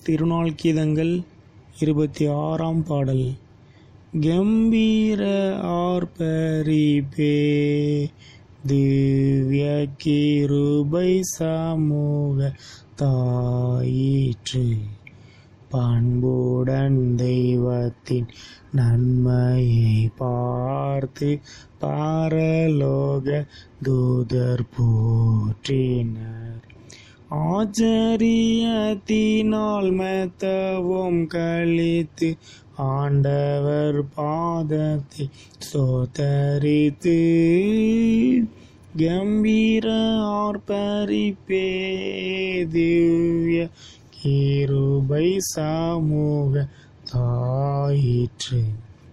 திருநாள் கீதங்கள் இருபத்தி ஆறாம் பாடல் கம்பீர ஆர்ப்பரிப்பே திவ்ய கிருபை சமூக தாயிற்று பண்புடன் தெய்வத்தின் நன்மையை பார்த்து பாரலோக தூதர் போற்றினர் ஆச்சரியத்தினால் மெத்தவும் கழித்து ஆண்டவர் பாதத்தை சோதரித்து கம்பீர ஆர்ப்பரிப்பே திவ்ய கிருபை சமூக தாயிற்று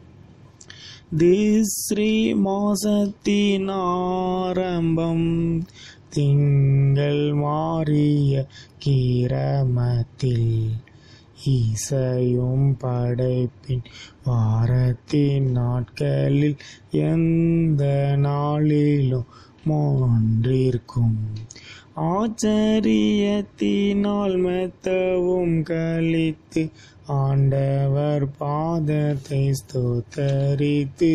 திஸ்ரீ மாசத்தின் ஆரம்பம் திங்கள் மாறிய கிரமத்தில் இசையும் படைப்பின் வாரத்தின் நாட்களில் எந்த நாளிலும் மோன்றிருக்கும் ஆச்சரியத்தினால் மெத்தவும் கழித்து ஆண்டவர் பாதத்தை ஸ்தோத்தரித்து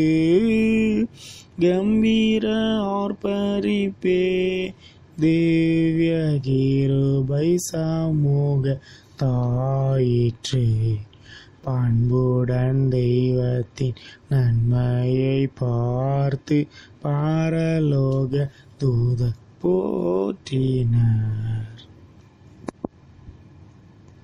கம்பீர ஆர்ப்பரிப்பே திவ்ய கிருபை சமூக தாயிற்று பண்புடன் தெய்வத்தின் நன்மையை பார்த்து பாரலோக தூத போற்றினர்